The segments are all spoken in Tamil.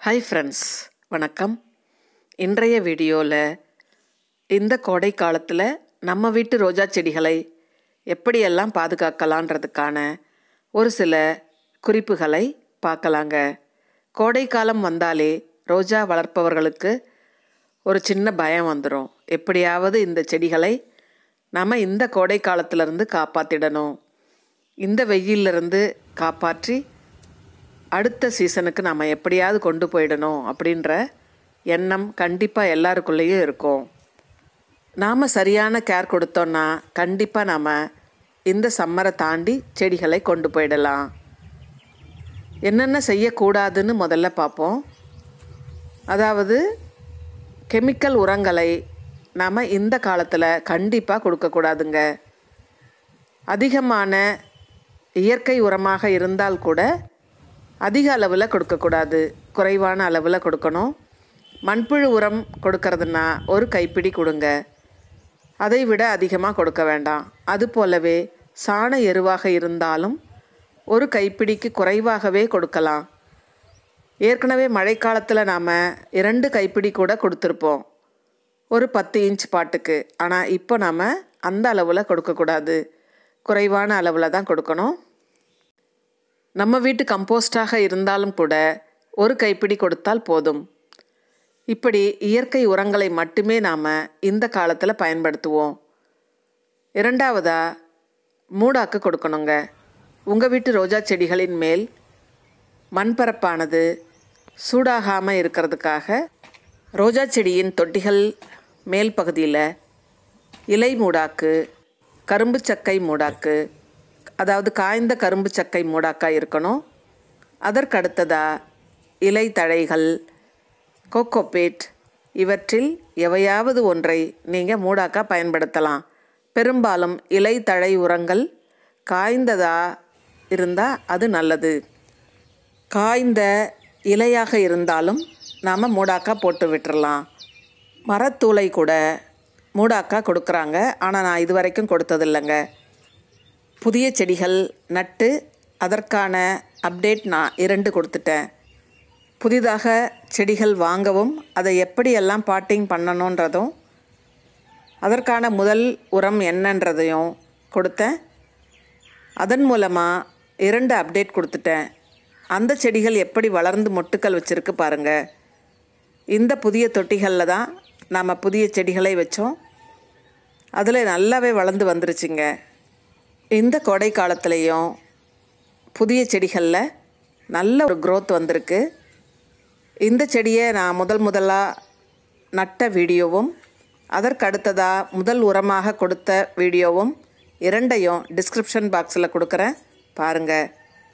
ஹாய் ஃப்ரெண்ட்ஸ் வணக்கம் இன்றைய வீடியோவில் இந்த கோடை காலத்தில் நம்ம வீட்டு ரோஜா செடிகளை எப்படியெல்லாம் பாதுகாக்கலான்றதுக்கான ஒரு சில குறிப்புகளை பார்க்கலாங்க கோடை காலம் வந்தாலே ரோஜா வளர்ப்பவர்களுக்கு ஒரு சின்ன பயம் வந்துடும் எப்படியாவது இந்த செடிகளை நம்ம இந்த கோடை காலத்திலிருந்து காப்பாற்றிடணும் இந்த வெயிலிருந்து காப்பாற்றி அடுத்த சீசனுக்கு நம்ம எப்படியாவது கொண்டு போயிடணும் அப்படின்ற எண்ணம் கண்டிப்பாக எல்லாருக்குள்ளேயும் இருக்கும் நாம் சரியான கேர் கொடுத்தோன்னா கண்டிப்பாக நாம் இந்த சம்மரை தாண்டி செடிகளை கொண்டு போயிடலாம் என்னென்ன செய்யக்கூடாதுன்னு முதல்ல பார்ப்போம் அதாவது கெமிக்கல் உரங்களை நாம் இந்த காலத்தில் கண்டிப்பாக கொடுக்கக்கூடாதுங்க அதிகமான இயற்கை உரமாக இருந்தால் கூட அதிக அளவில் கொடுக்கக்கூடாது குறைவான அளவில் கொடுக்கணும் மண்புழு உரம் கொடுக்கறதுனா ஒரு கைப்பிடி கொடுங்க அதை விட அதிகமாக கொடுக்க வேண்டாம் அது போலவே சாண எருவாக இருந்தாலும் ஒரு கைப்பிடிக்கு குறைவாகவே கொடுக்கலாம் ஏற்கனவே மழைக்காலத்தில் நாம் இரண்டு கைப்பிடி கூட கொடுத்துருப்போம் ஒரு பத்து இன்ச் பாட்டுக்கு ஆனால் இப்போ நாம் அந்த அளவில் கொடுக்கக்கூடாது குறைவான அளவில் தான் கொடுக்கணும் நம்ம வீட்டு கம்போஸ்டாக இருந்தாலும் கூட ஒரு கைப்பிடி கொடுத்தால் போதும் இப்படி இயற்கை உரங்களை மட்டுமே நாம் இந்த காலத்தில் பயன்படுத்துவோம் இரண்டாவதா மூடாக்கு கொடுக்கணுங்க உங்கள் வீட்டு ரோஜா செடிகளின் மேல் மண்பரப்பானது சூடாகாமல் இருக்கிறதுக்காக ரோஜா செடியின் தொட்டிகள் மேல் பகுதியில் இலை மூடாக்கு கரும்பு சக்கை மூடாக்கு அதாவது காய்ந்த கரும்பு சக்கை மூடாக்காக இருக்கணும் அதற்கடுத்ததாக இலை தழைகள் கோகோபேட் இவற்றில் எவையாவது ஒன்றை நீங்கள் மூடாக்கா பயன்படுத்தலாம் பெரும்பாலும் இலை தழை உரங்கள் காய்ந்ததா இருந்தால் அது நல்லது காய்ந்த இலையாக இருந்தாலும் நாம் மூடாக்கா போட்டு விட்டுறலாம் மரத்தூளை கூட மூடாக்கா கொடுக்குறாங்க ஆனால் நான் இது வரைக்கும் கொடுத்ததில்லைங்க புதிய செடிகள் நட்டு அதற்கான அப்டேட் நான் இரண்டு கொடுத்துட்டேன் புதிதாக செடிகள் வாங்கவும் அதை எப்படியெல்லாம் பாட்டிங் பண்ணணுன்றதும் அதற்கான முதல் உரம் என்னன்றதையும் கொடுத்தேன் அதன் மூலமாக இரண்டு அப்டேட் கொடுத்துட்டேன் அந்த செடிகள் எப்படி வளர்ந்து மொட்டுக்கள் வச்சுருக்கு பாருங்கள் இந்த புதிய தொட்டிகளில் தான் நாம் புதிய செடிகளை வச்சோம் அதில் நல்லாவே வளர்ந்து வந்துருச்சுங்க இந்த கோடை காலத்துலேயும் புதிய செடிகளில் நல்ல ஒரு க்ரோத் வந்திருக்கு இந்த செடியை நான் முதல் முதலாக நட்ட வீடியோவும் அதற்கு அடுத்ததாக முதல் உரமாக கொடுத்த வீடியோவும் இரண்டையும் டிஸ்கிரிப்ஷன் பாக்ஸில் கொடுக்குறேன் பாருங்கள்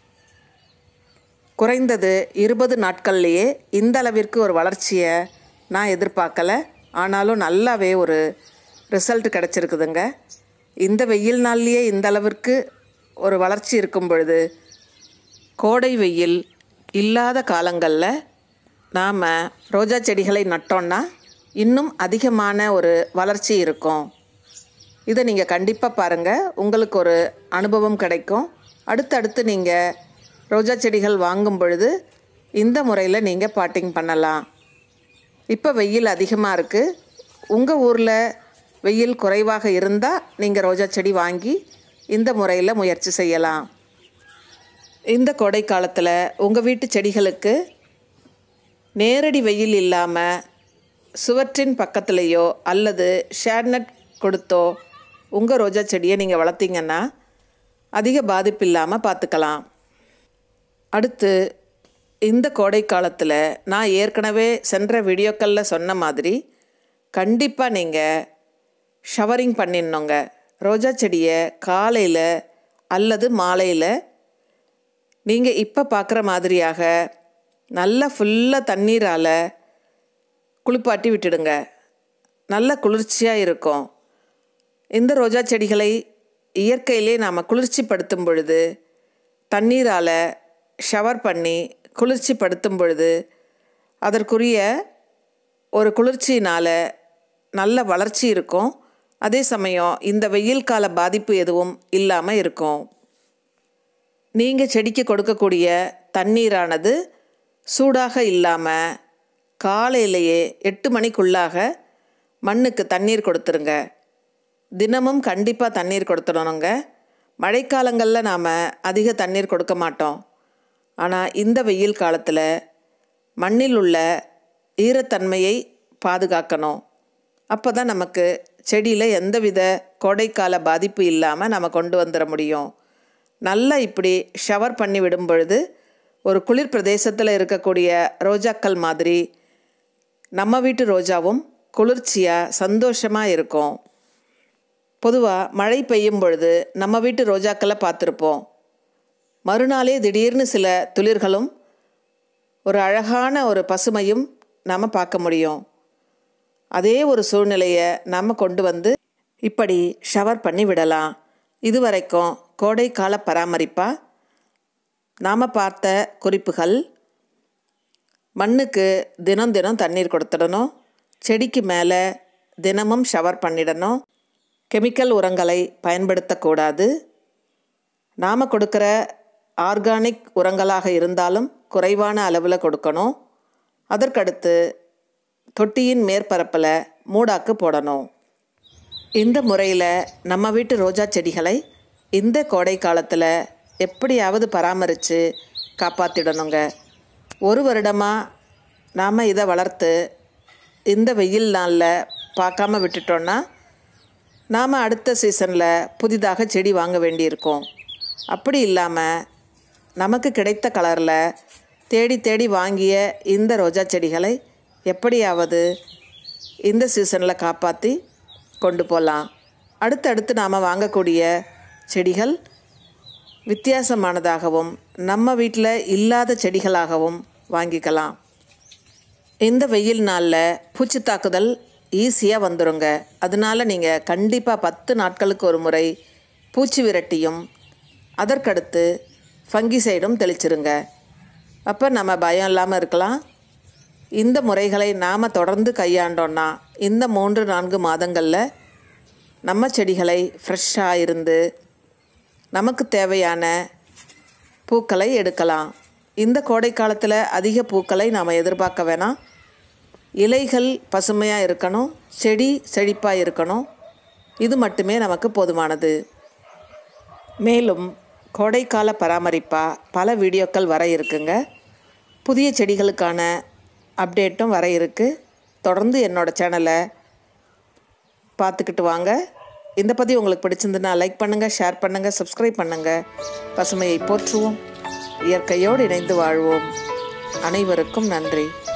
குறைந்தது இருபது நாட்கள்லேயே இந்த அளவிற்கு ஒரு வளர்ச்சியை நான் எதிர்பார்க்கல ஆனாலும் நல்லாவே ஒரு ரிசல்ட் கிடச்சிருக்குதுங்க இந்த வெயில் நாள்லேயே இந்த அளவிற்கு ஒரு வளர்ச்சி இருக்கும் பொழுது கோடை வெயில் இல்லாத காலங்களில் நாம் ரோஜா செடிகளை நட்டோன்னா இன்னும் அதிகமான ஒரு வளர்ச்சி இருக்கும் இதை நீங்கள் கண்டிப்பாக பாருங்கள் உங்களுக்கு ஒரு அனுபவம் கிடைக்கும் அடுத்தடுத்து நீங்கள் ரோஜா செடிகள் வாங்கும் பொழுது இந்த முறையில் நீங்கள் பாட்டிங் பண்ணலாம் இப்போ வெயில் அதிகமாக இருக்குது உங்கள் ஊரில் வெயில் குறைவாக இருந்தால் நீங்கள் ரோஜா செடி வாங்கி இந்த முறையில் முயற்சி செய்யலாம் இந்த கோடை காலத்தில் உங்கள் வீட்டு செடிகளுக்கு நேரடி வெயில் இல்லாமல் சுவற்றின் பக்கத்துலேயோ அல்லது ஷேட்நட் கொடுத்தோ உங்கள் ரோஜா செடியை நீங்கள் வளர்த்தீங்கன்னா அதிக பாதிப்பு இல்லாமல் பார்த்துக்கலாம் அடுத்து இந்த கோடை காலத்தில் நான் ஏற்கனவே சென்ற வீடியோக்களில் சொன்ன மாதிரி கண்டிப்பாக நீங்கள் ஷவரிங் பண்ணிடணுங்க ரோஜா செடியை காலையில் அல்லது மாலையில் நீங்கள் இப்போ பார்க்குற மாதிரியாக நல்லா ஃபுல்லாக தண்ணீரால் குளிப்பாட்டி விட்டுடுங்க நல்ல குளிர்ச்சியாக இருக்கும் இந்த ரோஜா செடிகளை இயற்கையிலே நாம் குளிர்ச்சிப்படுத்தும் பொழுது தண்ணீரால் ஷவர் பண்ணி குளிர்ச்சிப்படுத்தும் பொழுது அதற்குரிய ஒரு குளிர்ச்சியினால் நல்ல வளர்ச்சி இருக்கும் அதே சமயம் இந்த வெயில் கால பாதிப்பு எதுவும் இல்லாமல் இருக்கும் நீங்கள் செடிக்கு கொடுக்கக்கூடிய தண்ணீரானது சூடாக இல்லாமல் காலையிலேயே எட்டு மணிக்குள்ளாக மண்ணுக்கு தண்ணீர் கொடுத்துருங்க தினமும் கண்டிப்பாக தண்ணீர் கொடுத்துடணுங்க மழைக்காலங்களில் நாம் அதிக தண்ணீர் கொடுக்க மாட்டோம் ஆனால் இந்த வெயில் காலத்தில் மண்ணில் உள்ள ஈரத்தன்மையை பாதுகாக்கணும் அப்போ தான் நமக்கு செடியில் எந்தவித கோடைக்கால பாதிப்பு இல்லாமல் நம்ம கொண்டு வந்துட முடியும் நல்லா இப்படி ஷவர் பண்ணி விடும் பொழுது ஒரு குளிர் பிரதேசத்தில் இருக்கக்கூடிய ரோஜாக்கள் மாதிரி நம்ம வீட்டு ரோஜாவும் குளிர்ச்சியாக சந்தோஷமாக இருக்கும் பொதுவாக மழை பெய்யும் பொழுது நம்ம வீட்டு ரோஜாக்களை பார்த்துருப்போம் மறுநாளே திடீர்னு சில துளிர்களும் ஒரு அழகான ஒரு பசுமையும் நாம் பார்க்க முடியும் அதே ஒரு சூழ்நிலையை நாம் கொண்டு வந்து இப்படி ஷவர் பண்ணி விடலாம் இதுவரைக்கும் கோடைக்கால பராமரிப்பாக நாம் பார்த்த குறிப்புகள் மண்ணுக்கு தினம் தினம் தண்ணீர் கொடுத்துடணும் செடிக்கு மேலே தினமும் ஷவர் பண்ணிடணும் கெமிக்கல் உரங்களை பயன்படுத்தக்கூடாது நாம் கொடுக்குற ஆர்கானிக் உரங்களாக இருந்தாலும் குறைவான அளவில் கொடுக்கணும் அதற்கடுத்து தொட்டியின் மேற்பரப்பில் மூடாக்கு போடணும் இந்த முறையில் நம்ம வீட்டு ரோஜா செடிகளை இந்த கோடை காலத்தில் எப்படியாவது பராமரித்து காப்பாற்றிடணுங்க ஒரு வருடமாக நாம் இதை வளர்த்து இந்த வெயில் நாளில் பார்க்காம விட்டுட்டோன்னா நாம் அடுத்த சீசனில் புதிதாக செடி வாங்க வேண்டியிருக்கும் அப்படி இல்லாமல் நமக்கு கிடைத்த கலரில் தேடி தேடி வாங்கிய இந்த ரோஜா செடிகளை எப்படியாவது இந்த சீசனில் காப்பாற்றி கொண்டு போகலாம் அடுத்தடுத்து நாம் வாங்கக்கூடிய செடிகள் வித்தியாசமானதாகவும் நம்ம வீட்டில் இல்லாத செடிகளாகவும் வாங்கிக்கலாம் இந்த வெயில் நாளில் பூச்சி தாக்குதல் ஈஸியாக வந்துருங்க அதனால நீங்கள் கண்டிப்பாக பத்து நாட்களுக்கு ஒரு முறை பூச்சி விரட்டியும் அதற்கடுத்து ஃபங்கிசைடும் தெளிச்சிருங்க அப்போ நம்ம பயம் இல்லாமல் இருக்கலாம் இந்த முறைகளை நாம் தொடர்ந்து கையாண்டோன்னா இந்த மூன்று நான்கு மாதங்களில் நம்ம செடிகளை ஃப்ரெஷ்ஷாக இருந்து நமக்கு தேவையான பூக்களை எடுக்கலாம் இந்த கோடை காலத்தில் அதிக பூக்களை நாம் எதிர்பார்க்க வேணாம் இலைகள் பசுமையாக இருக்கணும் செடி செழிப்பாக இருக்கணும் இது மட்டுமே நமக்கு போதுமானது மேலும் கோடைக்கால பராமரிப்பாக பல வீடியோக்கள் வர இருக்குங்க புதிய செடிகளுக்கான அப்டேட்டும் வர இருக்குது தொடர்ந்து என்னோடய சேனலை பார்த்துக்கிட்டு வாங்க இந்த பதிவு உங்களுக்கு பிடிச்சிருந்துன்னா லைக் பண்ணுங்கள் ஷேர் பண்ணுங்கள் சப்ஸ்கிரைப் பண்ணுங்கள் பசுமையை போற்றுவோம் இயற்கையோடு இணைந்து வாழ்வோம் அனைவருக்கும் நன்றி